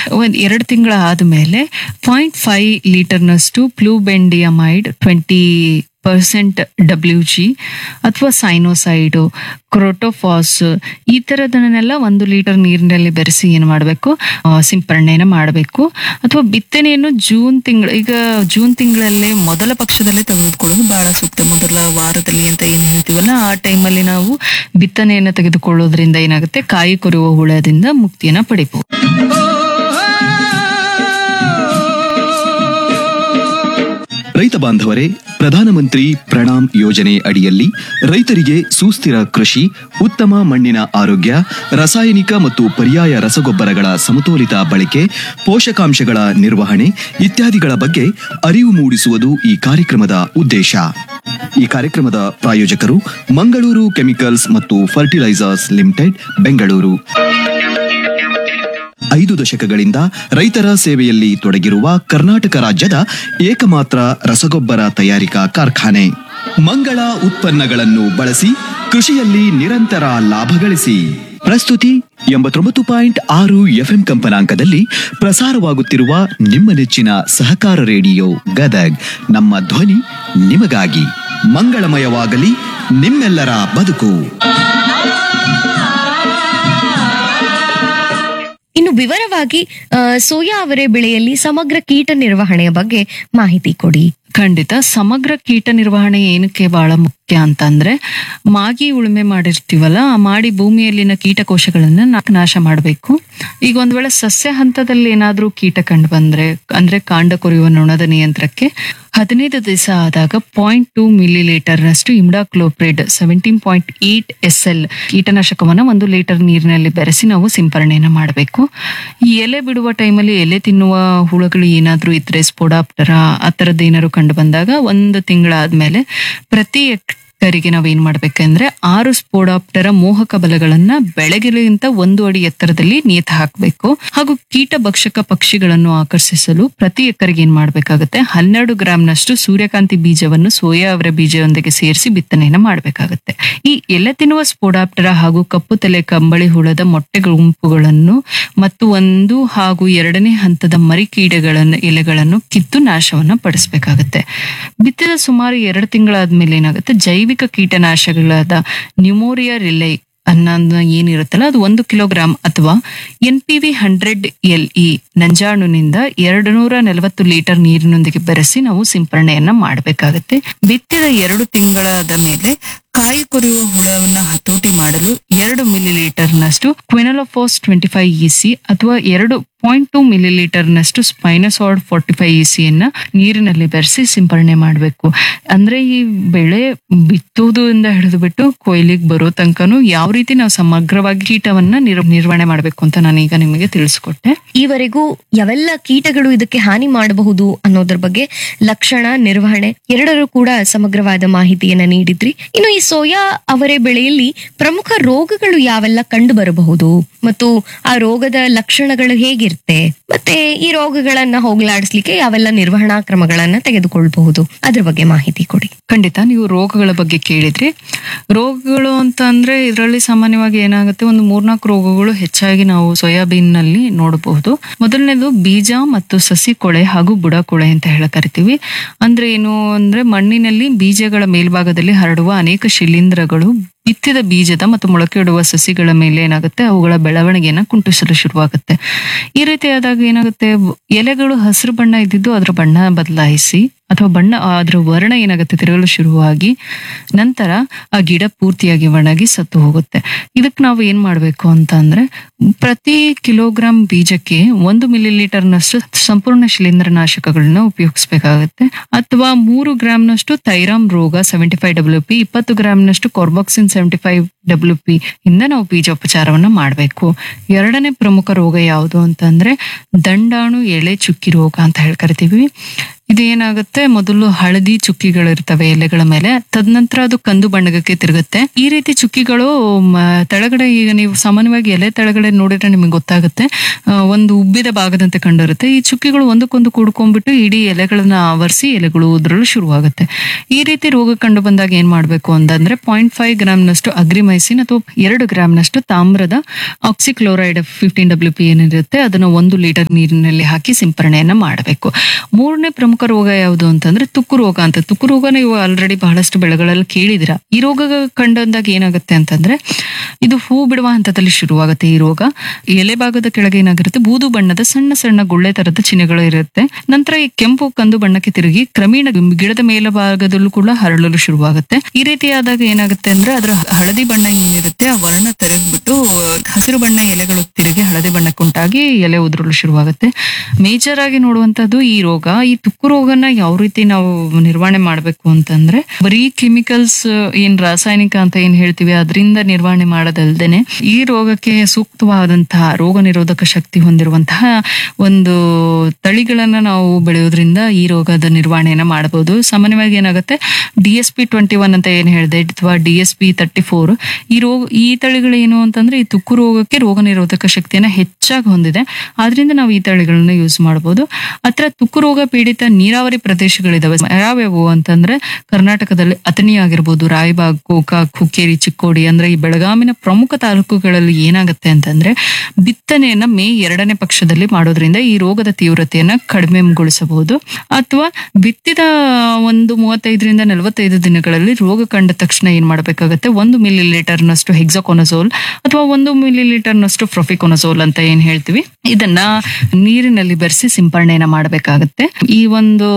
ಒಂದು ಎರಡು ತಿಂಗಳ ಆದಮೇಲೆ ಪಾಯಿಂಟ್ ಫೈವ್ ಲೀಟರ್ನಷ್ಟು flubendiamide twenty percent W G ಅಥವಾ ಸೈನೋಸೈಡು ಕ್ರೋಟೋಫಾಸ್ ಈ ಥರದನ್ನೆಲ್ಲ ಒಂದು ಲೀಟರ್ ನೀರಿನಲ್ಲಿ ಬೆರೆಸಿ ಏನು ಮಾಡಬೇಕು ಸಿಂಪರಣೆಯನ್ನು ಮಾಡಬೇಕು ಅಥವಾ ಬಿತ್ತನೆಯನ್ನು ಜೂನ್ ತಿಂಗಳು ಈಗ ಜೂನ್ ತಿಂಗಳಲ್ಲೇ ಮೊದಲ ಪಕ್ಷದಲ್ಲೇ ತೆಗೆದುಕೊಳ್ಳೋದು ಬಹಳ ಸೂಕ್ತ ಮೊದಲ ವಾರದಲ್ಲಿ ಅಂತ ಏನು ಹೇಳ್ತೀವಲ್ಲ ಆ ಟೈಮಲ್ಲಿ ನಾವು ಬಿತ್ತನೆಯನ್ನು ತೆಗೆದುಕೊಳ್ಳೋದ್ರಿಂದ ಏನಾಗುತ್ತೆ ಕಾಯಿ ಕೊರೆಯುವ ಹುಳದಿಂದ ಮುಕ್ತಿಯನ್ನು ಪಡಿಬಹುದು ರೈತ ಬಾಂಧವರೇ ಪ್ರಧಾನಮಂತ್ರಿ ಪ್ರಣಾಮ್ ಯೋಜನೆ ಅಡಿಯಲ್ಲಿ ರೈತರಿಗೆ ಸುಸ್ಥಿರ ಕೃಷಿ ಉತ್ತಮ ಮಣ್ಣಿನ ಆರೋಗ್ಯ ರಾಸಾಯನಿಕ ಮತ್ತು ಪರ್ಯಾಯ ರಸಗೊಬ್ಬರಗಳ ಸಮತೋಲಿತ ಬಳಕೆ ಪೋಷಕಾಂಶಗಳ ನಿರ್ವಹಣೆ ಇತ್ಯಾದಿಗಳ ಬಗ್ಗೆ ಅರಿವು ಮೂಡಿಸುವುದು ಈ ಕಾರ್ಯಕ್ರಮದ ಉದ್ದೇಶ ಈ ಕಾರ್ಯಕ್ರಮದ ಪ್ರಾಯೋಜಕರು ಮಂಗಳೂರು ಕೆಮಿಕಲ್ಸ್ ಮತ್ತು ಫರ್ಟಿಲೈಸರ್ಸ್ ಲಿಮಿಟೆಡ್ ಬೆಂಗಳೂರು ಐದು ದಶಕಗಳಿಂದ ರೈತರ ಸೇವೆಯಲ್ಲಿ ತೊಡಗಿರುವ ಕರ್ನಾಟಕ ರಾಜ್ಯದ ಏಕಮಾತ್ರ ರಸಗೊಬ್ಬರ ತಯಾರಿಕಾ ಕಾರ್ಖಾನೆ ಮಂಗಳ ಉತ್ಪನ್ನಗಳನ್ನು ಬಳಸಿ ಕೃಷಿಯಲ್ಲಿ ನಿರಂತರ ಲಾಭ ಗಳಿಸಿ ಪ್ರಸ್ತುತಿ ಎಂಬತ್ತೊಂಬತ್ತು ಪಾಯಿಂಟ್ ಆರು ಎಫ್ಎಂ ಕಂಪನಾಂಕದಲ್ಲಿ ಪ್ರಸಾರವಾಗುತ್ತಿರುವ ನಿಮ್ಮ ನೆಚ್ಚಿನ ಸಹಕಾರ ರೇಡಿಯೋ ಗದಗ್ ನಮ್ಮ ಧ್ವನಿ ನಿಮಗಾಗಿ ಮಂಗಳಮಯವಾಗಲಿ ನಿಮ್ಮೆಲ್ಲರ ಬದುಕು ಇನ್ನು ವಿವರವಾಗಿ ಆ, ಸೋಯಾ ಅವರೆ ಬೆಳೆಯಲ್ಲಿ ಸಮಗ್ರ ಕೀಟ ನಿರ್ವಹಣೆಯ ಬಗ್ಗೆ ಮಾಹಿತಿ ಕೊಡಿ ಖಂಡಿತ ಸಮಗ್ರ ಕೀಟ ನಿರ್ವಹಣೆ ಏನಕ್ಕೆ ಬಹಳ ಮುಖ್ಯ ಅಂತಂದ್ರೆ ಮಾಗಿ ಉಳುಮೆ ಮಾಡಿರ್ತೀವಲ್ಲ ಆ ಮಾಡಿ ಭೂಮಿಯಲ್ಲಿನ ಕೀಟಕೋಶಗಳನ್ನ ನಾ- ನಾಶ ಮಾಡಬೇಕು ಈಗ ಒಂದ್ ವೇಳೆ ಸಸ್ಯ ಹಂತದಲ್ಲಿ ಏನಾದ್ರೂ ಕೀಟ ಕಂಡು ಬಂದ್ರೆ ಅಂದ್ರೆ ಕಾಂಡ ಕೊರೆಯುವ ನೊಣದ ನಿಯಂತ್ರಕ್ಕೆ ಹದಿನೈದು ದಿವಸ ಆದಾಗ ಪಾಯಿಂಟ್ ಟೂ ಮಿಲಿ ಲೀಟರ್ನಷ್ಟು imidacloprid seventeen point eight S L ಕೀಟನಾಶಕವನ್ನ ಒಂದು ಲೀಟರ್ ನೀರಿನಲ್ಲಿ ಬೆರೆಸಿ ನಾವು ಸಿಂಪರಣೆಯನ್ನ ಮಾಡಬೇಕು ಈ ಎಲೆ ಬಿಡುವ ಟೈಮಲ್ಲಿ ಎಲೆ ತಿನ್ನುವ ಹುಳುಗಳು ಏನಾದ್ರೂ ಇದ್ರೆ ಸ್ಪೋಡಾಪ್ಟರ ಆ ಥರದ್ದು ಏನಾದ್ರು ಕಂಡು ಬಂದಾಗ ಒಂದು ತಿಂಗಳಾದ್ಮೇಲೆ ಪ್ರತಿ ಎಕರೆಗೆ ನಾವು ಏನ್ ಮಾಡ್ಬೇಕಂದ್ರೆ ಆರು ಸ್ಪೋಡಾಪ್ಟರ ಮೋಹಕ ಬಲಗಳನ್ನ ಬೆಳಗಿಗಿಂತ ಒಂದು ಅಡಿ ಎತ್ತರದಲ್ಲಿ ನೇತು ಹಾಕಬೇಕು ಹಾಗೂ ಕೀಟ ಭಕ್ಷಕ ಪಕ್ಷಿಗಳನ್ನು ಆಕರ್ಷಿಸಲು ಪ್ರತಿ ಎಕರೆಗೆ ಏನ್ ಮಾಡ್ಬೇಕಾಗುತ್ತೆ ಹನ್ನೆರಡು ಗ್ರಾಂನಷ್ಟು ಸೂರ್ಯಕಾಂತಿ ಬೀಜವನ್ನು ಸೋಯಾ ಅವರ ಬೀಜದೊಂದಿಗೆ ಸೇರಿಸಿ ಬಿತ್ತನೆಯನ್ನ ಮಾಡಬೇಕಾಗುತ್ತೆ ಈ ಎಲೆ ತಿನ್ನುವ ಸ್ಪೋಡಾಪ್ಟರ ಹಾಗೂ ಕಪ್ಪು ತಲೆ ಕಂಬಳಿ ಹುಳದ ಮೊಟ್ಟೆ ಗುಂಪುಗಳನ್ನು ಮತ್ತು ಒಂದು ಹಾಗೂ ಎರಡನೇ ಹಂತದ ಮರಿಕೀಡೆಗಳನ್ನು ಎಲೆಗಳನ್ನು ಕಿತ್ತು ನಾಶವನ್ನ ಪಡಿಸಬೇಕಾಗುತ್ತೆ ಬಿತ್ತಿದ ಸುಮಾರು ಎರಡು ತಿಂಗಳಾದ್ಮೇಲೆ ಏನಾಗುತ್ತೆ ಜೈವಿಕ ಕೀಟನಾಶಕಗಳಾದ ನ್ಯೂಮೋರಿಯಾ ರಿಲೈ ಅನ್ನೋದು ಏನಿರುತ್ತಲ್ಲ ಅದು ಒಂದು ಕಿಲೋಗ್ರಾಂ ಅಥವಾ N P V hundred L E ನಂಜಾಣುನಿಂದ ಎರಡು ನೂರ ನಲವತ್ತು ಲೀಟರ್ ನೀರಿನೊಂದಿಗೆ ಬೆರೆಸಿ ನಾವು ಸಿಂಪರಣೆಯನ್ನ ಮಾಡಬೇಕಾಗುತ್ತೆ ಬಿತ್ತಿದ ಎರಡು ತಿಂಗಳಾದ ಮೇಲೆ ಕಾಯಿ ಕೊರೆಯುವ ಹುಳವನ್ನ ಹತೋಟಿ ಮಾಡಲು ಎರಡು ಮಿಲಿ ಲೀಟರ್ನಷ್ಟು ಕ್ವಿನಲೋಫೋಸ್ ಟ್ವೆಂಟಿ ಫೈವ್ ಇಸಿ ಅಥವಾ ಎರಡು ಪಾಯಿಂಟ್ ಟೂ ಮಿಲಿ ಲೀಟರ್ನಷ್ಟು ಸ್ಪೈನಸಾಯ್ಡ್ ಫೋರ್ಟಿ ಫೈವ್ ಇಸಿಯನ್ನ ನೀರಿನಲ್ಲಿ ಬೆರೆಸಿ ಸಿಂಪರಣೆ ಮಾಡಬೇಕು ಅಂದ್ರೆ ಈ ಬೆಳೆ ಬಿತ್ತುವುದರಿಂದ ಹಿಡಿದು ಬಿಟ್ಟು ಕೊಯ್ಲಿಗೆ ಬರೋ ತನಕನೂ ಯಾವ ರೀತಿ ನಾವು ಸಮಗ್ರವಾಗಿ ಕೀಟವನ್ನ ನಿರ್ ನಿರ್ವಹಣೆ ಮಾಡಬೇಕು ಅಂತ ನಾನು ಈಗ ನಿಮಗೆ ತಿಳಿಸ್ಕೊಟ್ಟೆ ಈವರೆಗೂ ಯಾವೆಲ್ಲ ಕೀಟಗಳು ಇದಕ್ಕೆ ಹಾನಿ ಮಾಡಬಹುದು ಅನ್ನೋದ್ರ ಬಗ್ಗೆ ಲಕ್ಷಣ ನಿರ್ವಹಣೆ ಎರಡರೂ ಕೂಡ ಸಮಗ್ರವಾದ ಮಾಹಿತಿಯನ್ನ ನೀಡಿದ್ರಿ ಇನ್ನು ಈ ಸೋಯಾ ಅವರೆ ಬೆಳೆಯಲ್ಲಿ ಪ್ರಮುಖ ರೋಗಗಳು ಯಾವೆಲ್ಲ ಕಂಡು ಬರಬಹುದು ಮತ್ತು ಆ ರೋಗದ ಲಕ್ಷಣಗಳು ಹೇಗಿರುತ್ತೆ ಮತ್ತೆ ಈ ರೋಗಗಳನ್ನ ಹೋಗಲಾಡಿಸ್ಲಿಕ್ಕೆ ಯಾವೆಲ್ಲ ನಿರ್ವಹಣಾ ಕ್ರಮಗಳನ್ನ ತೆಗೆದುಕೊಳ್ಬಹುದು ಅದ್ರ ಬಗ್ಗೆ ಮಾಹಿತಿ ಕೊಡಿ ಖಂಡಿತ ನೀವು ರೋಗಗಳ ಬಗ್ಗೆ ಕೇಳಿದ್ರಿ ರೋಗಗಳು ಅಂತ ಅಂದ್ರೆ ಇದರಲ್ಲಿ ಸಾಮಾನ್ಯವಾಗಿ ಏನಾಗುತ್ತೆ ಒಂದು ಮೂರ್ನಾಲ್ಕು ರೋಗಗಳು ಹೆಚ್ಚಾಗಿ ನಾವು ಸೋಯಾಬೀನ್ ನಲ್ಲಿ ನೋಡಬಹುದು ಮೊದಲನೇದು ಬೀಜ ಮತ್ತು ಸಸಿ ಕೊಳೆ ಹಾಗೂ ಬುಡ ಕೊಳೆ ಅಂತ ಹೇಳ ಕರಿತೀವಿ ಅಂದ್ರೆ ಏನು ಅಂದ್ರೆ ಮಣ್ಣಿನಲ್ಲಿ ಬೀಜಗಳ ಮೇಲ್ಭಾಗದಲ್ಲಿ ಹರಡುವ ಅನೇಕ ಶಿಲೀಂಧ್ರಗಳು ಬಿತ್ತಿದ ಬೀಜದ ಮತ್ತು ಮೊಳಕೆಯೊಡುವ ಸಸಿಗಳ ಮೇಲೆ ಏನಾಗುತ್ತೆ ಅವುಗಳ ಬೆಳವಣಿಗೆಯನ್ನ ಕುಂಟಿಸಲು ಶುರುವಾಗುತ್ತೆ ಈ ರೀತಿ ಆದಾಗ ಏನಾಗುತ್ತೆ ಎಲೆಗಳು ಹಸಿರು ಬಣ್ಣ ಇದ್ದಿದ್ದು ಅದರ ಬಣ್ಣ ಬದಲಾಯಿಸಿ ಅಥವಾ ಬಣ್ಣ ಅದರ ವರ್ಣ ಏನಾಗುತ್ತೆ ತಿರುಗಲು ಶುರುವಾಗಿ ನಂತರ ಆ ಗಿಡ ಪೂರ್ತಿಯಾಗಿ ಒಣಗಿ ಸತ್ತು ಹೋಗುತ್ತೆ ಇದಕ್ಕೆ ನಾವು ಏನ್ ಮಾಡ್ಬೇಕು ಅಂತ ಅಂದ್ರೆ ಪ್ರತಿ ಕಿಲೋಗ್ರಾಂ ಬೀಜಕ್ಕೆ ಒಂದು ಮಿಲಿ ಲೀಟರ್ನಷ್ಟು ಸಂಪೂರ್ಣ ಶಿಲೀಂಧ್ರನಾಶಕಗಳನ್ನ ಉಪಯೋಗಿಸಬೇಕಾಗುತ್ತೆ ಅಥವಾ ಮೂರು ಗ್ರಾಂನಷ್ಟು ಥೈರಾಮ್ ರೋಗ ಸೆವೆಂಟಿ ಫೈವ್ ಡಬ್ಲ್ಯೂ ಪಿ ಇಪ್ಪತ್ತು ಗ್ರಾಂನಷ್ಟು carboxin seventy five W P ಇಂದ ನಾವು ಬೀಜೋಪಚಾರವನ್ನ ಮಾಡಬೇಕು ಎರಡನೇ ಪ್ರಮುಖ ರೋಗ ಯಾವುದು ಅಂತಂದ್ರೆ ದಂಡಾಣು ಎಳೆ ಚುಕ್ಕಿ ರೋಗ ಅಂತ ಹೇಳಿ ಕರಿತೀವಿ ಇದು ಏನಾಗುತ್ತೆ ಮೊದಲು ಹಳದಿ ಚುಕ್ಕಿಗಳಿರ್ತವೆ ಎಲೆಗಳ ಮೇಲೆ ತದನಂತರ ಅದು ಕಂದು ಬಣ್ಣಕ್ಕೆ ತಿರುಗುತ್ತೆ ಈ ರೀತಿ ಚುಕ್ಕಿಗಳು ಮ, ತೆಳಗಡೆ ಈಗ ನೀವು ಸಾಮಾನ್ಯವಾಗಿ ಎಲೆ ತೆಳಗಡೆ ನೋಡಿದ್ರೆ ನಿಮಗೆ ಗೊತ್ತಾಗುತ್ತೆ ಆ, ಒಂದು ಉಬ್ಬಿದ ಭಾಗದಂತೆ ಕಂಡಿರುತ್ತೆ ಈ ಚುಕ್ಕಿಗಳು ಒಂದಕ್ಕೊಂದು ಕೂಡ್ಕೊಂಡ್ಬಿಟ್ಟು ಇಡೀ ಎಲೆಗಳನ್ನ ಆವರಿಸಿ ಎಲೆಗಳು ಉದುರಲು ಶುರುವಾಗುತ್ತೆ ಈ ರೀತಿ ರೋಗ ಕಂಡು ಬಂದಾಗ ಏನ್ ಮಾಡ್ಬೇಕು ಅಂತಂದ್ರೆ ಪಾಯಿಂಟ್ ಫೈವ್ ಗ್ರಾಮ್ನಷ್ಟು ಅಗ್ರಿಮೈಸಿನ್ ಅಥವಾ ಎರಡು ಗ್ರಾಮ್ನಷ್ಟು ತಾಮ್ರದ ಆಕ್ಸಿಕ್ಲೋರೈಡ್ ಫಿಫ್ಟೀನ್ ಡಬ್ಲ್ಯೂ ಪಿ ಏನಿರುತ್ತೆ ಅದನ್ನ ಒಂದು ಲೀಟರ್ ನೀರಿನಲ್ಲಿ ಹಾಕಿ ಸಿಂಪರಣೆಯನ್ನ ಮಾಡಬೇಕು ಮೂರನೇ ಪ್ರಮುಖ ರೋಗ ಯಾವುದು ಅಂತಂದ್ರೆ ತುಕ್ಕು ರೋಗ ಅಂತ ತುಕ್ಕು ರೋಗ ನೀವು ಆಲ್ರೆಡಿ ಬಹಳಷ್ಟು ಬೆಳೆಗಳಲ್ಲಿ ಕೇಳಿದಿರ ಈ ರೋಗ ಕಂಡಂದಾಗ ಏನಾಗುತ್ತೆ ಅಂತಂದ್ರೆ ಇದು ಹೂ ಬಿಡುವ ಹಂತದಲ್ಲಿ ಶುರುವಾಗುತ್ತೆ ಈ ರೋಗ ಎಲೆ ಭಾಗದ ಕೆಳಗೆ ಏನಾಗಿರುತ್ತೆ ಬೂದು ಬಣ್ಣದ ಸಣ್ಣ ಸಣ್ಣ ಗುಳ್ಳೆ ತರದ ಚಿಹ್ನೆಗಳು ಇರುತ್ತೆ ನಂತರ ಈ ಕೆಂಪು ಕಂದು ಬಣ್ಣಕ್ಕೆ ತಿರುಗಿ ಕ್ರಮೇಣ ಗಿಡದ ಮೇಲ್ಭಾಗದಲ್ಲೂ ಕೂಡ ಹರಳಲು ಶುರುವಾಗುತ್ತೆ ಈ ರೀತಿಯಾದಾಗ ಏನಾಗುತ್ತೆ ಅಂದ್ರೆ ಅದರ ಹಳದಿ ಬಣ್ಣ ಏನಿರುತ್ತೆ ಆ ವರ್ಣ ತೆರೆದ್ಬಿಟ್ಟು ಹಸಿರು ಬಣ್ಣ ಎಲೆಗಳು ತಿರುಗಿ ಹಳದಿ ಬಣ್ಣಕ್ಕೆ ಉಂಟಾಗಿ ಎಲೆ ಉದುರಲು ಶುರುವಾಗುತ್ತೆ ಮೇಜರ್ ಆಗಿ ನೋಡುವಂತದ್ದು ಈ ರೋಗ ಈ ತುಕ್ಕು ರೋಗನ ಯಾವ ರೀತಿ ನಾವು ನಿರ್ವಹಣೆ ಮಾಡಬೇಕು ಅಂತಂದ್ರೆ ಬರೀ ಕೆಮಿಕಲ್ಸ್ ಏನ್ ರಾಸಾಯನಿಕ ಅಂತ ಏನ್ ಹೇಳ್ತೀವಿ ಅದರಿಂದ ನಿರ್ವಹಣೆ ಮಾಡೋದಲ್ದೇನೆ ಈ ರೋಗಕ್ಕೆ ಸೂಕ್ತವಾದಂತಹ ರೋಗ ನಿರೋಧಕ ಶಕ್ತಿ ಹೊಂದಿರುವಂತಹ ಒಂದು ತಳಿಗಳನ್ನ ನಾವು ಬೆಳೆಯೋದ್ರಿಂದ ಈ ರೋಗದ ನಿರ್ವಹಣೆಯನ್ನ ಮಾಡಬಹುದು ಸಾಮಾನ್ಯವಾಗಿ ಏನಾಗುತ್ತೆ D S P twenty one ಅಂತ ಏನ್ ಹೇಳಿದೆ ಅಥವಾ D S P thirty four ಈ ರೋಗ ಈ ತಳಿಗಳು ಏನು ಅಂತಂದ್ರೆ ಈ ತುಕ್ಕು ರೋಗಕ್ಕೆ ರೋಗ ನಿರೋಧಕ ಶಕ್ತಿಯನ್ನ ಹೆಚ್ಚಾಗಿ ಹೊಂದಿದೆ ಆದ್ರಿಂದ ನಾವು ಈ ತಳಿಗಳನ್ನ ಯೂಸ್ ಮಾಡಬಹುದು ಹತ್ರ ತುಕ್ಕು ರೋಗ ಪೀಡಿತ ನೀರಾವರಿ ಪ್ರದೇಶಗಳಿದಾವೆ ಯಾವ್ಯಾವು ಅಂತಂದ್ರೆ ಕರ್ನಾಟಕದಲ್ಲಿ ಅಥಣಿ ಆಗಿರ್ಬೋದು ರಾಯಬಾಗ್ ಗೋಕಾಕ್ ಹುಕ್ಕೇರಿ ಚಿಕ್ಕೋಡಿ ಅಂದ್ರೆ ಈ ಬೆಳಗಾಮಿನ ಪ್ರಮುಖ ತಾಲೂಕುಗಳಲ್ಲಿ ಏನಾಗುತ್ತೆ ಅಂತಂದ್ರೆ ಬಿತ್ತನೆಯನ್ನ ಮೇ ಎರಡನೇ ಪಕ್ಷದಲ್ಲಿ ಮಾಡೋದ್ರಿಂದ ಈ ರೋಗದ ತೀವ್ರತೆಯನ್ನ ಕಡಿಮೆಗೊಳಿಸಬಹುದು ಅಥವಾ ಬಿತ್ತಿದ ಒಂದು ಮೂವತ್ತೈದರಿಂದ ನಲವತ್ತೈದು ದಿನಗಳಲ್ಲಿ ರೋಗ ಕಂಡ ತಕ್ಷಣ ಏನ್ ಮಾಡಬೇಕಾಗತ್ತೆ ಒಂದು ಮಿಲಿ ಲೀಟರ್ನಷ್ಟು ಹೆಕ್ಸಾಕೊನಜೋಲ್ ಅಥವಾ ಒಂದು ಮಿಲಿ ಲೀಟರ್ನಷ್ಟು ಪ್ರೊಫಿಕೊನಜೋಲ್ ಅಂತ ಏನ್ ಹೇಳ್ತೀವಿ ಇದನ್ನ ನೀರಿನಲ್ಲಿ ಬೆರೆಸಿ ಸಿಂಪರಣೆಯನ್ನ ಮಾಡಬೇಕಾಗತ್ತೆ ಈ ಒಂದು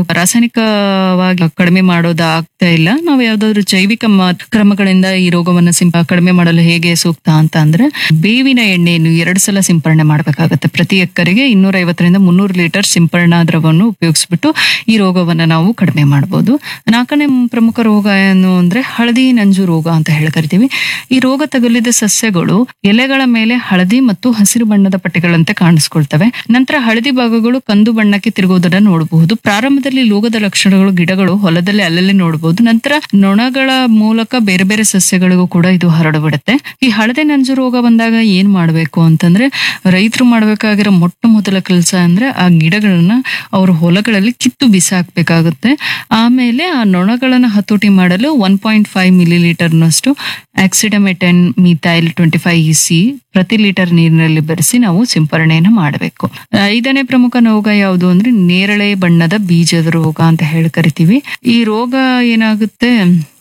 ರಾಸಾಯನಿಕವಾಗಿ ಕಡಿಮೆ ಮಾಡೋದು ಆಗ್ತಾ ಇಲ್ಲ ನಾವು ಯಾವ್ದಾದ್ರು ಜೈವಿಕ ಮ- ಕ್ರಮಗಳಿಂದ ಈ ರೋಗವನ್ನ ಸಿಂಪ ಕಡಿಮೆ ಮಾಡಲು ಹೇಗೆ ಸೂಕ್ತ ಅಂತ ಅಂದ್ರೆ ಬೇವಿನ ಎಣ್ಣೆಯನ್ನು ಎರಡು ಸಲ ಸಿಂಪರಣೆ ಮಾಡಬೇಕಾಗತ್ತೆ ಪ್ರತಿ ಎಕರೆಗೆ ಇನ್ನೂರ ಐವತ್ತರಿಂದ ಮುನ್ನೂರು ಲೀಟರ್ ಸಿಂಪರಣಾ ದ್ರವವನ್ನು ಉಪಯೋಗಿಸ್ಬಿಟ್ಟು ಈ ರೋಗವನ್ನ ನಾವು ಕಡಿಮೆ ಮಾಡಬಹುದು ನಾಲ್ಕನೇ ಪ್ರಮುಖ ರೋಗ ಏನು ಅಂದ್ರೆ ಹಳದಿ ನಂಜು ರೋಗ ಅಂತ ಹೇಳಿ ಕರಿತೀವಿ ಈ ರೋಗ ತಗುಲಿದ ಸಸ್ಯಗಳು ಎಲೆಗಳ ಮೇಲೆ ಹಳದಿ ಮತ್ತು ಹಸಿರು ಬಣ್ಣದ ಪಟ್ಟಿಗಳಂತೆ ಕಾಣಿಸ್ಕೊಳ್ತವೆ ನಂತರ ಹಳದಿ ಭಾಗಗಳು ಕಂದು ಬಣ್ಣಕ್ಕೆ ತಿರುಗುವುದನ್ನ ನೋಡಬಹುದು ಪ್ರಾರಂಭದಲ್ಲಿ ರೋಗದ ಲಕ್ಷಣಗಳು ಗಿಡಗಳು ಹೊಲದಲ್ಲಿ ಅಲ್ಲಲ್ಲಿ ನೋಡಬಹುದು ನಂತರ ನೊಣಗಳ ಮೂಲಕ ಬೇರೆ ಬೇರೆ ಸಸ್ಯಗಳಿಗೂ ಕೂಡ ಇದು ಹರಡುಬಿಡುತ್ತೆ ಈ ಹಳದಿ ನಂಜು ರೋಗ ಬಂದಾಗ ಏನ್ ಮಾಡ್ಬೇಕು ಅಂತಂದ್ರೆ ರೈತರು ಮಾಡ್ಬೇಕಾಗಿರೋ ಮೊಟ್ಟ ಮೊದಲ ಕೆಲಸ ಅಂದ್ರೆ ಆ ಗಿಡಗಳನ್ನ ಅವ್ರ ಹೊಲಗಳಲ್ಲಿ ಕಿತ್ತು ಬಿಸಾಕ್ಬೇಕಾಗುತ್ತೆ ಆಮೇಲೆ ಆ ನೊಣಗಳನ್ನ ಹತೋಟಿ ಮಾಡಲು ಒನ್ ಪಾಯಿಂಟ್ ಫೈವ್ ಮಿಲಿ ಲೀಟರ್ನಷ್ಟು oxydemeton methyl twenty five EC ಪ್ರತಿ ಲೀಟರ್ ನೀರಿನಲ್ಲಿ ಬೆರೆಸಿ ನಾವು ಸಿಂಪರಣೆಯನ್ನು ಮಾಡಬೇಕು ಐದನೇ ಪ್ರಮುಖ ರೋಗ ಯಾವುದು ಅಂದ್ರೆ ನೇರಳೆ ಬಣ್ಣದ ಬೀಜದ ರೋಗ ಅಂತ ಹೇಳಿ ಕರಿತೀವಿ ಈ ರೋಗ ಏನಾಗುತ್ತೆ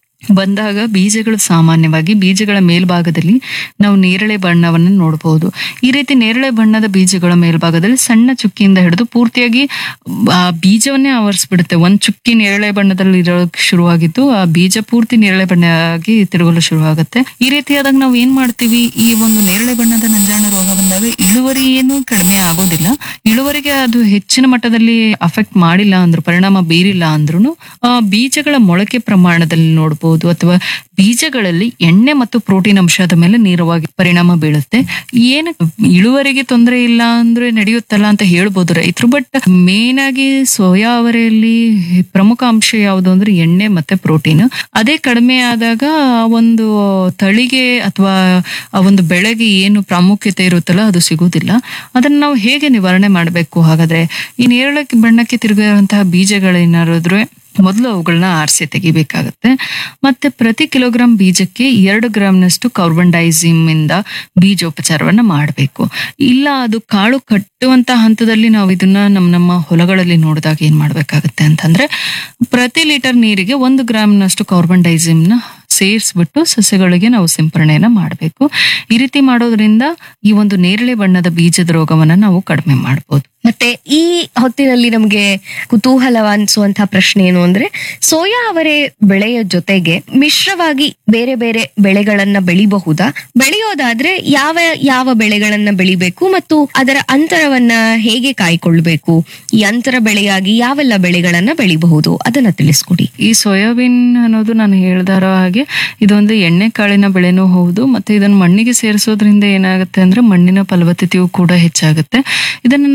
ಬಂದಾಗ ಬೀಜಗಳು ಸಾಮಾನ್ಯವಾಗಿ ಬೀಜಗಳ ಮೇಲ್ಭಾಗದಲ್ಲಿ ನಾವು ನೇರಳೆ ಬಣ್ಣವನ್ನು ನೋಡಬಹುದು ಈ ರೀತಿ ನೇರಳೆ ಬಣ್ಣದ ಬೀಜಗಳ ಮೇಲ್ಭಾಗದಲ್ಲಿ ಸಣ್ಣ ಚುಕ್ಕಿಯಿಂದ ಹಿಡಿದು ಪೂರ್ತಿಯಾಗಿ ಆ ಬೀಜವನ್ನೇ ಆವರಿಸ್ಬಿಡುತ್ತೆ ಒಂದ್ ಚುಕ್ಕಿ ನೇರಳೆ ಬಣ್ಣದಲ್ಲಿ ಇರೋಕ್ ಶುರುವಾಗಿದ್ದು ಆ ಬೀಜ ಪೂರ್ತಿ ನೇರಳೆ ಬಣ್ಣ ಆಗಿ ತಿರುಗಲು ಶುರುವಾಗುತ್ತೆ ಈ ರೀತಿಯಾದಾಗ ನಾವು ಏನ್ ಮಾಡ್ತೀವಿ ಈ ಒಂದು ನೇರಳೆ ಬಣ್ಣದ ನಂಜಾಣ ರೋಗ ಬಂದಾಗ ಇಳುವರಿ ಏನು ಕಡಿಮೆ ಆಗೋದಿಲ್ಲ ಇಳುವರಿಗೆ ಅದು ಹೆಚ್ಚಿನ ಮಟ್ಟದಲ್ಲಿ ಅಫೆಕ್ಟ್ ಮಾಡಿಲ್ಲ ಅಂದ್ರು ಪರಿಣಾಮ ಬೀರಿಲ್ಲ ಅಂದ್ರೂ ಬೀಜಗಳ ಮೊಳಕೆ ಪ್ರಮಾಣದಲ್ಲಿ ನೋಡಬಹುದು ಅಥವಾ ಬೀಜಗಳಲ್ಲಿ ಎಣ್ಣೆ ಮತ್ತು ಪ್ರೋಟೀನ್ ಅಂಶದ ಮೇಲೆ ನೇರವಾಗಿ ಪರಿಣಾಮ ಬೀಳುತ್ತೆ ಏನು ಇಳುವರಿಗೆ ತೊಂದರೆ ಇಲ್ಲ ಅಂದ್ರೆ ನಡೆಯುತ್ತಲ್ಲ ಅಂತ ಹೇಳ್ಬೋದು ರೈತರು ಬಟ್ ಮೇನ್ ಆಗಿ ಸೋಯಾ ಅವರೆಯಲ್ಲಿ ಪ್ರಮುಖ ಅಂಶ ಯಾವುದು ಅಂದ್ರೆ ಎಣ್ಣೆ ಮತ್ತೆ ಪ್ರೋಟೀನ್ ಅದೇ ಕಡಿಮೆ ಆದಾಗ ಆ ಒಂದು ತಳಿಗೆ ಅಥವಾ ಆ ಒಂದು ಬೆಳೆಗೆ ಏನು ಪ್ರಾಮುಖ್ಯತೆ ಇರುತ್ತಲ್ಲ ಅದು ಸಿಗುವುದಿಲ್ಲ ಅದನ್ನ ನಾವು ಹೇಗೆ ನಿವಾರಣೆ ಮಾಡಬೇಕು ಹಾಗಾದ್ರೆ ಈ ನೇರಳೆ ಬಣ್ಣಕ್ಕೆ ತಿರುಗಿರುವಂತಹ ಬೀಜಗಳೇನಾದ್ರು ಮೊದಲು ಅವುಗಳನ್ನ ಆರಿಸಿ ತೆಗಿಬೇಕಾಗತ್ತೆ ಮತ್ತೆ ಪ್ರತಿ ಕಿಲೋಗ್ರಾಂ ಬೀಜಕ್ಕೆ ಎರಡು ಗ್ರಾಮ್ನಷ್ಟು ಕಾರ್ಬನ್ ಡೈಸಿಮ್ ಇಂದ ಬೀಜೋಪಚಾರವನ್ನ ಮಾಡಬೇಕು ಇಲ್ಲ ಅದು ಕಾಳು ಕಟ್ಟುವಂತ ಹಂತದಲ್ಲಿ ನಾವು ಇದನ್ನ ನಮ್ಮ ನಮ್ಮ ಹೊಲಗಳಲ್ಲಿ ನೋಡಿದಾಗ ಏನ್ ಮಾಡ್ಬೇಕಾಗತ್ತೆ ಅಂತಂದ್ರೆ ಪ್ರತಿ ಲೀಟರ್ ನೀರಿಗೆ ಒಂದು ಗ್ರಾಮ್ನಷ್ಟು ಕಾರ್ಬನ್ ಡೈಸಿಮ್ನ ಸೇರಿಸ್ಬಿಟ್ಟು ಸಸ್ಯಗಳಿಗೆ ನಾವು ಸಿಂಪರಣೆಯನ್ನ ಮಾಡಬೇಕು ಈ ರೀತಿ ಮಾಡೋದ್ರಿಂದ ಈ ಒಂದು ನೇರಳೆ ಬಣ್ಣದ ಬೀಜದ ರೋಗವನ್ನ ನಾವು ಕಡಿಮೆ ಮಾಡಬಹುದು ಮತ್ತೆ ಈ ಹೊತ್ತಿನಲ್ಲಿ ನಮಗೆ ಕುತೂಹಲ ಅನ್ಸುವಂತಹ ಪ್ರಶ್ನೆ ಏನು ಅಂದ್ರೆ ಸೋಯಾ ಅವರೆ ಬೆಳೆಯ ಜೊತೆಗೆ ಮಿಶ್ರವಾಗಿ ಬೇರೆ ಬೇರೆ ಬೆಳೆಗಳನ್ನ ಬೆಳಿಬಹುದಾ ಬೆಳೆಯೋದಾದ್ರೆ ಯಾವ ಯಾವ ಬೆಳೆಗಳನ್ನ ಬೆಳಿಬೇಕು ಮತ್ತು ಅದರ ಅಂತರವನ್ನ ಹೇಗೆ ಕಾಯ್ಕೊಳ್ಬೇಕು ಈ ಅಂತರ ಬೆಳೆಯಾಗಿ ಯಾವೆಲ್ಲ ಬೆಳೆಗಳನ್ನ ಬೆಳಿಬಹುದು ಅದನ್ನ ತಿಳಿಸ್ಕೊಡಿ ಈ ಸೋಯಾಬೀನ್ ಅನ್ನೋದು ನಾನು ಹೇಳ್ದಾರ ಹಾಗೆ ಇದೊಂದು ಎಣ್ಣೆ ಕಾಳಿನ ಬೆಳೆನೂ ಹೌದು ಮತ್ತೆ ಇದನ್ನ ಮಣ್ಣಿಗೆ ಸೇರಿಸೋದ್ರಿಂದ ಏನಾಗುತ್ತೆ ಅಂದ್ರೆ ಮಣ್ಣಿನ ಫಲವತ್ತತೆಯು ಕೂಡ ಹೆಚ್ಚಾಗುತ್ತೆ ಇದನ್ನ ನಾವು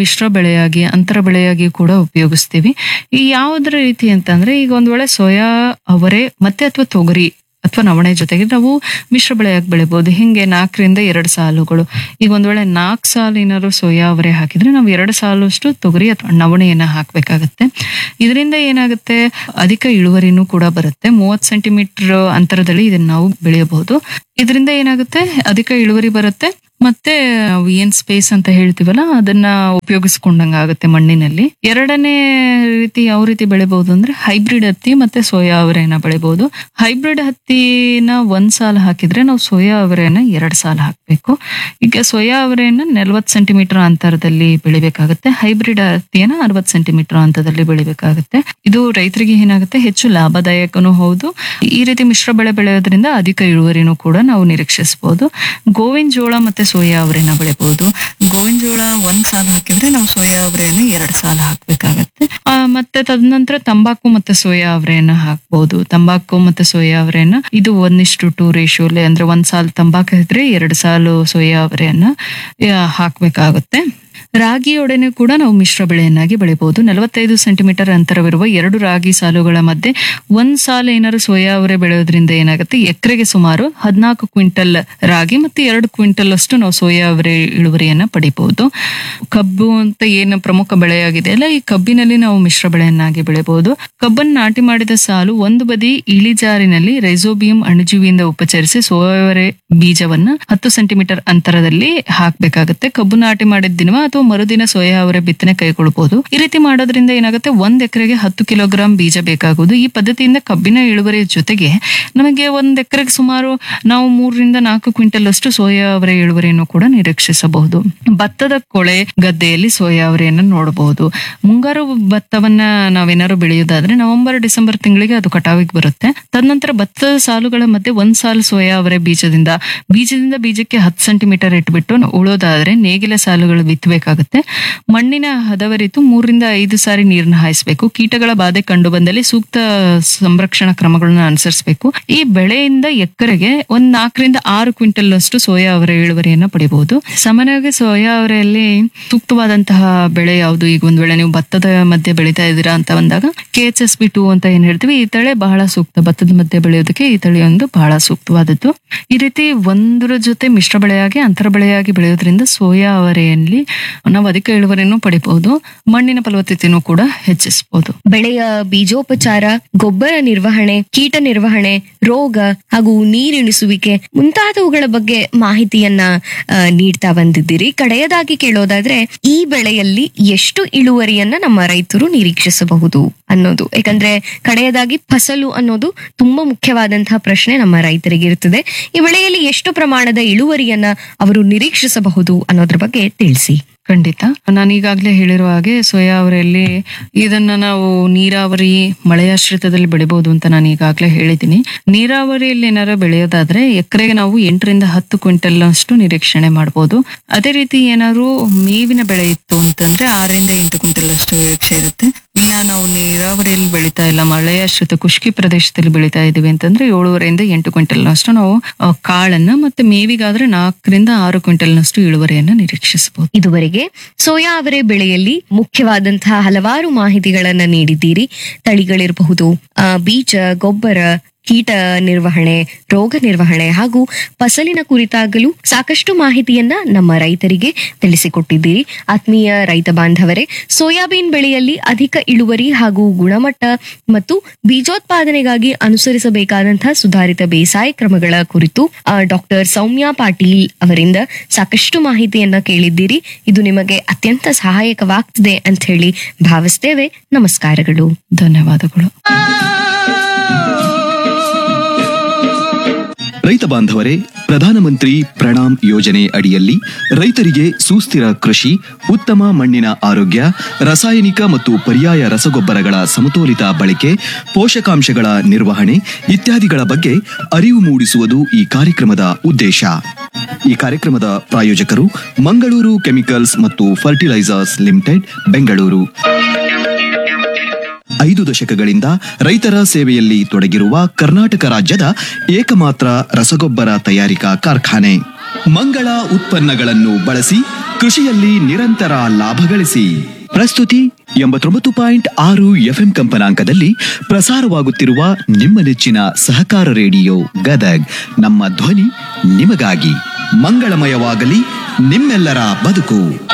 ಮಿಶ್ರ ಬೆಳೆಯಾಗಿ ಅಂತರ ಬೆಳೆಯಾಗಿ ಕೂಡ ಉಪಯೋಗಿಸ್ತೀವಿ ಈ ಯಾವುದರ ರೀತಿ ಅಂತಂದ್ರೆ ಈಗ ಒಂದ್ ವೇಳೆ ಸೋಯಾ ಅವರೆ ಮತ್ತೆ ಅಥವಾ ತೊಗರಿ ಅಥವಾ ನವಣೆ ಜೊತೆಗೆ ನಾವು ಮಿಶ್ರ ಬೆಳೆಯಾಗಿ ಬೆಳಿಬಹುದು ಹಿಂಗೆ ನಾಲ್ಕರಿಂದ ಎರಡು ಸಾಲುಗಳು ಈಗ ಒಂದ್ ವೇಳೆ ನಾಲ್ಕು ಸಾಲು ಏನಾದ್ರು ಸೋಯಾ ಅವರೆ ಹಾಕಿದ್ರೆ ನಾವು ಎರಡು ಸಾಲು ಅಷ್ಟು ತೊಗರಿ ಅಥವಾ ನವಣೆಯನ್ನ ಹಾಕ್ಬೇಕಾಗತ್ತೆ ಇದರಿಂದ ಏನಾಗುತ್ತೆ ಅಧಿಕ ಇಳುವರಿನೂ ಕೂಡ ಬರುತ್ತೆ ಮೂವತ್ ಸೆಂಟಿಮೀಟರ್ ಅಂತರದಲ್ಲಿ ಇದನ್ನ ನಾವು ಬೆಳೆಯಬಹುದು ಇದರಿಂದ ಏನಾಗುತ್ತೆ ಅಧಿಕ ಇಳುವರಿ ಬರುತ್ತೆ ಮತ್ತೆ ನಾವು ಏನ್ ಸ್ಪೇಸ್ ಅಂತ ಹೇಳ್ತೀವಲ್ಲ ಅದನ್ನ ಉಪಯೋಗಿಸ್ಕೊಂಡಂಗ ಆಗುತ್ತೆ ಮಣ್ಣಿನಲ್ಲಿ ಎರಡನೇ ರೀತಿ ಯಾವ ರೀತಿ ಬೆಳಿಬಹುದು ಅಂದ್ರೆ ಹೈಬ್ರಿಡ್ ಹತ್ತಿ ಮತ್ತೆ ಸೋಯಾ ಅವರೆನ ಬೆಳಿಬಹುದು ಹೈಬ್ರಿಡ್ ಹತ್ತಿನ ಒಂದ್ ಸಾಲ ಹಾಕಿದ್ರೆ ನಾವು ಸೋಯಾ ಅವರೆನ ಎರಡ್ ಸಾಲ ಹಾಕ್ಬೇಕು ಈಗ ಸೋಯಾ ಅವರೆಯನ್ನ ನಲ್ವತ್ ಸೆಂಟಿಮೀಟರ್ ಅಂತರದಲ್ಲಿ ಬೆಳಿಬೇಕಾಗುತ್ತೆ ಹೈಬ್ರಿಡ್ ಹತ್ತಿಯನ್ನ ಅರವತ್ ಸೆಂಟಿಮೀಟರ್ ಅಂತರದಲ್ಲಿ ಬೆಳಿಬೇಕಾಗುತ್ತೆ ಇದು ರೈತರಿಗೆ ಏನಾಗುತ್ತೆ ಹೆಚ್ಚು ಲಾಭದಾಯಕನೂ ಹೌದು ಈ ರೀತಿ ಮಿಶ್ರ ಬೆಳೆ ಬೆಳೆಯೋದ್ರಿಂದ ಅಧಿಕ ಇಳುವರಿನೂ ಕೂಡ ನಾವು ನಿರೀಕ್ಷಿಸಬಹುದು ಗೋವಿನ ಜೋಳ ಮತ್ತೆ ಸೋಯಾ ಅವರೆನ ಬೆಳಿಬಹುದು ಗೋವಿನ ಜೋಳ ಒಂದ್ ಸಾಲ ಹಾಕಿದ್ರೆ ನಾವು ಸೋಯಾ ಅವರೆಯನ್ನ ಎರಡ್ ಸಾಲ ಹಾಕ್ಬೇಕಾಗತ್ತೆ ಆ, ಮತ್ತೆ ತದನಂತರ ತಂಬಾಕು ಮತ್ತೆ ಸೋಯಾ ಅವರೆಯನ್ನ ಹಾಕ್ಬಹುದು ತಂಬಾಕು ಮತ್ತೆ ಸೋಯಾ ಅವರೆಯನ್ನ ಇದು ಒಂದಿಷ್ಟು ಟು ರೇಷಿಯೋಲೆ ಅಂದ್ರೆ ಒಂದ್ ಸಾಲು ತಂಬಾಕು ಇದ್ರೆ ಎರಡು ಸಾಲು ಸೋಯಾ ಅವರೆಯನ್ನ ಆ, ಹಾಕ್ಬೇಕಾಗುತ್ತೆ ರಾಗಿಯೊಡನೆ ಕೂಡ ನಾವು ಮಿಶ್ರ ಬೆಳೆಯನ್ನಾಗಿ ಬೆಳಿಬಹುದು ನಲವತ್ತೈದು ಸೆಂಟಿಮೀಟರ್ ಅಂತರವಿರುವ ಎರಡು ರಾಗಿ ಸಾಲುಗಳ ಮಧ್ಯೆ ಒಂದ್ ಸಾಲು ಏನಾದ್ರು ಸೋಯಾ ಅವರೆ ಬೆಳೆಯೋದ್ರಿಂದ ಏನಾಗುತ್ತೆ ಎಕರೆಗೆ ಸುಮಾರು ಹದಿನಾಲ್ಕು ಕ್ವಿಂಟಲ್ ರಾಗಿ ಮತ್ತೆ ಎರಡು ಕ್ವಿಂಟಲ್ ಅಷ್ಟು ನಾವು ಸೋಯಾ ಅವರೆ ಇಳುವರಿಯನ್ನ ಪಡಿಬಹುದು ಕಬ್ಬು ಅಂತ ಏನು ಪ್ರಮುಖ ಬೆಳೆಯಾಗಿದೆ ಅಲ್ಲ ಈ ಕಬ್ಬಿನಲ್ಲಿ ನಾವು ಮಿಶ್ರ ಬೆಳೆಯನ್ನಾಗಿ ಬೆಳೆಯಬಹುದು ಕಬ್ಬನ್ನು ನಾಟಿ ಮಾಡಿದ ಸಾಲು ಒಂದು ಬದಿ ಇಳಿಜಾರಿನಲ್ಲಿ ರೈಸೋಬಿಯಂ ಅಣುಜೀವಿಯಿಂದ ಉಪಚರಿಸಿ ಸೋಯಾವರೆ ಬೀಜವನ್ನ ಹತ್ತು ಸೆಂಟಿಮೀಟರ್ ಅಂತರದಲ್ಲಿ ಹಾಕ್ಬೇಕಾಗುತ್ತೆ ಕಬ್ಬು ನಾಟಿ ಮಾಡಿದ ದಿನ ಅಥವಾ ಮರುದಿನ ಸೋಯಾ ಅವರೆ ಬಿತ್ತನೆ ಕೈಗೊಳ್ಳಬಹುದು ಈ ರೀತಿ ಮಾಡೋದ್ರಿಂದ ಏನಾಗುತ್ತೆ ಒಂದ್ ಎಕರೆಗೆ ಹತ್ತು ಕಿಲೋಗ್ರಾಂ ಬೀಜ ಬೇಕಾಗುವುದು ಈ ಪದ್ಧತಿಯಿಂದ ಕಬ್ಬಿನ ಇಳುವರಿಯ ಜೊತೆಗೆ ನಮಗೆ ಒಂದ್ ಎಕರೆಗೆ ಸುಮಾರು ನಾವು ಮೂರರಿಂದ ನಾಲ್ಕು ಕ್ವಿಂಟಲ್ ಅಷ್ಟು ಸೋಯಾ ಅವರೆ ಇಳುವರಿಯನ್ನು ಕೂಡ ನಿರೀಕ್ಷಿಸಬಹುದು ಭತ್ತದ ಕೊಳೆ ಗದ್ದೆಯಲ್ಲಿ ಸೋಯಾ ಅವರೆಯನ್ನು ನೋಡಬಹುದು ಮುಂಗಾರು ಭತ್ತವನ್ನ ನಾವೇನಾದ್ರು ಬೆಳೆಯೋದಾದ್ರೆ ನವೆಂಬರ್ ಡಿಸೆಂಬರ್ ತಿಂಗಳಿಗೆ ಅದು ಕಟಾವಿಗೆ ಬರುತ್ತೆ ತದನಂತರ ಭತ್ತದ ಸಾಲುಗಳ ಮಧ್ಯೆ ಒಂದ್ ಸಾಲು ಸೋಯಾ ಅವರೆ ಬೀಜದಿಂದ ಬೀಜದಿಂದ ಬೀಜಕ್ಕೆ ಹತ್ತು ಸೆಂಟಿಮೀಟರ್ ಇಟ್ಬಿಟ್ಟು ಉಳೋದಾದ್ರೆ ನೇಗಿಲ ಸಾಲುಗಳು ಬಿತ್ತಬೇಕಾಗುತ್ತೆ ಮಣ್ಣಿನ ಹದವರಿತು ಮೂರರಿಂದ ಐದು ಸಾರಿ ನೀರನ್ನ ಹಾಯಿಸಬೇಕು ಕೀಟಗಳ ಬಾಧೆ ಕಂಡು ಬಂದಲ್ಲಿ ಸೂಕ್ತ ಸಂರಕ್ಷಣಾ ಕ್ರಮಗಳನ್ನ ಅನುಸರಿಸಬೇಕು ಈ ಬೆಳೆಯಿಂದ ಎಕರೆಗೆ ಒಂದ್ ನಾಲ್ಕರಿಂದ ಆರು ಕ್ವಿಂಟಲ್ ಅಷ್ಟು ಸೋಯಾ ಅವರ ಇಳುವರಿಯನ್ನ ಪಡಿಬಹುದು ಸಾಮಾನ್ಯವಾಗಿ ಸೋಯಾ ಅವರೆಯಲ್ಲಿ ಸೂಕ್ತವಾದಂತಹ ಬೆಳೆ ಯಾವುದು ಈಗ ಒಂದ್ ವೇಳೆ ನೀವು ಭತ್ತದ ಮಧ್ಯೆ ಬೆಳೀತಾ ಇದ್ದೀರಾ ಅಂತ ಬಂದಾಗ K H S B two ಅಂತ ಏನ್ ಹೇಳ್ತೀವಿ ಈ ತಳೆ ಬಹಳ ಸೂಕ್ತ ಭತ್ತದ ಮಧ್ಯೆ ಬೆಳೆಯೋದಕ್ಕೆ ಈ ತಳಿ ಒಂದು ಬಹಳ ಸೂಕ್ತವಾದದ್ದು ಈ ರೀತಿ ಒಂದರ ಜೊತೆ ಮಿಶ್ರ ಬೆಳೆಯಾಗಿ ಅಂತರ ಬೆಳೆಯಾಗಿ ಬೆಳೆಯೋದ್ರಿಂದ ಸೋಯಾ ಅವರೆಯಲ್ಲಿ ನಾವು ಅಧಿಕ ಇಳುವರಿಯನ್ನು ಪಡಿಬಹುದು ಮಣ್ಣಿನ ಫಲವತ್ತತೆಯನ್ನು ಕೂಡ ಹೆಚ್ಚಿಸಬಹುದು ಬೆಳೆಯ ಬೀಜೋಪಚಾರ ಗೊಬ್ಬರ ನಿರ್ವಹಣೆ ಕೀಟ ನಿರ್ವಹಣೆ ರೋಗ ಹಾಗೂ ನೀರಿಣಿಸುವಿಕೆ ಮುಂತಾದವುಗಳ ಬಗ್ಗೆ ಮಾಹಿತಿಯನ್ನ ಆ, ನೀಡ್ತಾ ಬಂದಿದ್ದೀರಿ ಕಡೆಯದಾಗಿ ಕೇಳೋದಾದ್ರೆ ಈ ಬೆಳೆಯಲ್ಲಿ ಎಷ್ಟು ಇಳುವರಿಯನ್ನ ನಮ್ಮ ರೈತರು ನಿರೀಕ್ಷಿಸಬಹುದು ಅನ್ನೋದು ಯಾಕಂದ್ರೆ ಕಡೆಯದಾಗಿ ಫಸಲು ಅನ್ನೋದು ತುಂಬಾ ಮುಖ್ಯವಾದಂತಹ ಪ್ರಶ್ನೆ ನಮ್ಮ ರೈತರಿಗೆ ಇರ್ತದೆ ಈ ಬೆಳೆಯಲ್ಲಿ ಎಷ್ಟು ಪ್ರಮಾಣದ ಇಳುವರಿಯನ್ನ ಅವರು ನಿರೀಕ್ಷಿಸಬಹುದು ಅನ್ನೋದ್ರ ಬಗ್ಗೆ ತಿಳಿಸಿ ಖಂಡಿತ ನಾನು ಈಗಾಗಲೇ ಹೇಳಿರುವ ಹಾಗೆ ಸೋಯಾ ಅವರೆಯಲ್ಲಿ ಇದನ್ನ ನಾವು ನೀರಾವರಿ ಮಳೆಯಾಶ್ರಿತದಲ್ಲಿ ಬೆಳಿಬಹುದು ಅಂತ ನಾನು ಈಗಾಗಲೇ ಹೇಳಿದ್ದೀನಿ ನೀರಾವರಿಯಲ್ಲಿ ಏನಾರು ಬೆಳೆಯೋದಾದ್ರೆ ಎಕರೆಗೆ ನಾವು ಎಂಟರಿಂದ ಹತ್ತು ಕ್ವಿಂಟಲ್ ಅಷ್ಟು ನಿರೀಕ್ಷಣೆ ಮಾಡಬಹುದು ಅದೇ ರೀತಿ ಏನಾದ್ರು ಮೇವಿನ ಬೆಳೆ ಇತ್ತು ಅಂತಂದ್ರೆ ಆರರಿಂದ ಎಂಟು ಕ್ವಿಂಟಲ್ ಅಷ್ಟು ನಿರೀಕ್ಷೆ ಇರುತ್ತೆ ಇಲ್ಲ ನಾವು ನೀರಾವರಿಯಲ್ಲಿ ಬೆಳೀತಾ ಇಲ್ಲ ಮಳೆಯಾಶ್ರಿತ ಖುಷ್ಕಿ ಪ್ರದೇಶದಲ್ಲಿ ಬೆಳೀತಾ ಇದೀವಿ ಅಂತಂದ್ರೆ ಏಳುವರೆಯಿಂದ ಎಂಟು ಕ್ವಿಂಟಲ್ ಅಷ್ಟು ನಾವು ಆ, ಕಾಳನ್ನ ಮತ್ತೆ ಮೇವಿಗಾದ್ರೆ ನಾಲ್ಕರಿಂದ ಆರು ಕ್ವಿಂಟಲ್ ನಷ್ಟು ಇಳುವರಿಯನ್ನ ನಿರೀಕ್ಷಿಸಬಹುದು ಇದುವರೆಗೆ ಸೋಯಾ ಅವರೆ ಬೆಳೆಯಲ್ಲಿ ಮುಖ್ಯವಾದಂತಹ ಹಲವಾರು ಮಾಹಿತಿಗಳನ್ನ ನೀಡಿದ್ದೀರಿ ತಳಿಗಳಿರಬಹುದು ಆ, ಬೀಜ ಗೊಬ್ಬರ ಕೀಟ ನಿರ್ವಹಣೆ ರೋಗ ನಿರ್ವಹಣೆ ಹಾಗೂ ಫಸಲಿನ ಕುರಿತಾಗಲು ಸಾಕಷ್ಟು ಮಾಹಿತಿಯನ್ನ ನಮ್ಮ ರೈತರಿಗೆ ತಿಳಿಸಿಕೊಟ್ಟಿದ್ದೀರಿ ಆತ್ಮೀಯ ರೈತ ಬಾಂಧವರೇ ಸೋಯಾಬೀನ್ ಬೆಳೆಯಲ್ಲಿ ಅಧಿಕ ಇಳುವರಿ ಹಾಗೂ ಗುಣಮಟ್ಟ ಮತ್ತು ಬೀಜೋತ್ಪಾದನೆಗಾಗಿ ಅನುಸರಿಸಬೇಕಾದಂತಹ ಸುಧಾರಿತ ಬೇಸಾಯ ಕ್ರಮಗಳ ಕುರಿತು ಡಾಕ್ಟರ್ ಸೌಮ್ಯ ಪಾಟೀಲ್ ಅವರಿಂದ ಸಾಕಷ್ಟು ಮಾಹಿತಿಯನ್ನ ಕೇಳಿದ್ದೀರಿ ಇದು ನಿಮಗೆ ಅತ್ಯಂತ ಸಹಾಯಕವಾಗ್ತದೆ ಅಂತ ಹೇಳಿ ಭಾವಿಸ್ತೇವೆ ನಮಸ್ಕಾರಗಳು ಧನ್ಯವಾದಗಳು ರೈತ ಬಾಂಧವರೇ ಪ್ರಧಾನಮಂತ್ರಿ ಪ್ರಣಾಮ್ ಯೋಜನೆ ಅಡಿಯಲ್ಲಿ ರೈತರಿಗೆ ಸುಸ್ಥಿರ ಕೃಷಿ ಉತ್ತಮ ಮಣ್ಣಿನ ಆರೋಗ್ಯ ರಾಸಾಯನಿಕ ಮತ್ತು ಪರ್ಯಾಯ ರಸಗೊಬ್ಬರಗಳ ಸಮತೋಲಿತ ಬಳಕೆ ಪೋಷಕಾಂಶಗಳ ನಿರ್ವಹಣೆ ಇತ್ಯಾದಿಗಳ ಬಗ್ಗೆ ಅರಿವು ಮೂಡಿಸುವುದು ಈ ಕಾರ್ಯಕ್ರಮದ ಉದ್ದೇಶ ಈ ಕಾರ್ಯಕ್ರಮದ ಪ್ರಾಯೋಜಕರು ಮಂಗಳೂರು ಕೆಮಿಕಲ್ಸ್ ಮತ್ತು ಫರ್ಟಿಲೈಸರ್ಸ್ ಲಿಮಿಟೆಡ್ ಬೆಂಗಳೂರು ಐದು ದಶಕಗಳಿಂದ ರೈತರ ಸೇವೆಯಲ್ಲಿ ತೊಡಗಿರುವ ಕರ್ನಾಟಕ ರಾಜ್ಯದ ಏಕಮಾತ್ರ ರಸಗೊಬ್ಬರ ತಯಾರಿಕಾ ಕಾರ್ಖಾನೆ ಮಂಗಳ ಉತ್ಪನ್ನಗಳನ್ನು ಬಳಸಿ ಕೃಷಿಯಲ್ಲಿ ನಿರಂತರ ಲಾಭ ಗಳಿಸಿ ಪ್ರಸ್ತುತಿ ಎಂಬತ್ತೊಂಬತ್ತು ಪಾಯಿಂಟ್ ಆರು ಎಫ್ಎಂ ಕಂಪನಾಂಕದಲ್ಲಿ ಪ್ರಸಾರವಾಗುತ್ತಿರುವ ನಿಮ್ಮ ನೆಚ್ಚಿನ ಸಹಕಾರ ರೇಡಿಯೋ ಗದಗ್ ನಮ್ಮ ಧ್ವನಿ ನಿಮಗಾಗಿ ಮಂಗಳಮಯವಾಗಲಿ ನಿಮ್ಮೆಲ್ಲರ ಬದುಕು